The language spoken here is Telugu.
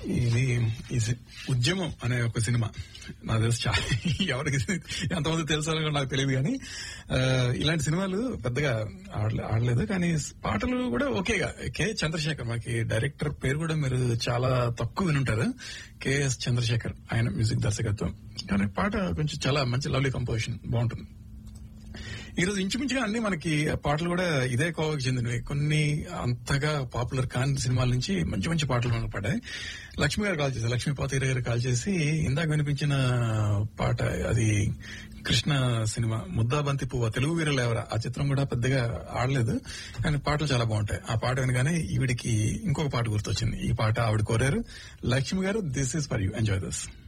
ఇది ఈ సి- ఉద్యమం అనే ఒక సినిమా నాకు తెలుసు చాలా ఎవరికి ఎంతమంది తెలుసో కూడా నాకు తెలియదు కానీ ఆ, ఇలాంటి సినిమాలు పెద్దగా ఆడలే- ఆడలేదు కానీ పాటలు కూడా ఓకేగా కె చంద్రశేఖర్ మనకి డైరెక్టర్ పేరు కూడా మీరు చాలా తక్కువ వినుంటారు కెఎస్ చంద్రశేఖర్ ఆయన మ్యూజిక్ దర్శకత్వం కానీ పాట కొంచెం చాలా మంచి లవ్లీ కంపోజిషన్ బాగుంటుంది ఈ రోజు ఇంచుమించుగా అన్ని మనకి పాటలు కూడా ఇదే కోవకి చెందినవి కొన్ని అంతగా పాపులర్ కాని సినిమాల నుంచి మంచి మంచి పాటలు మనకు పడ్డాయి లక్ష్మి గారు కాల్ చేశారు లక్ష్మీ పాతీర గారు కాల్ చేసి ఇందాక వినిపించిన పాట అది కృష్ణ సినిమా ముద్దాబంతి పువ్వ తెలుగు వీరులు ఎవరా ఆ చిత్రం కూడా పెద్దగా ఆడలేదు కానీ పాటలు చాలా బాగుంటాయి ఆ పాట వినగానే ఈవిడికి ఇంకొక పాట గుర్తొచ్చింది ఈ పాట ఆవిడ కోరారు Lakshmi garu this is for you enjoy this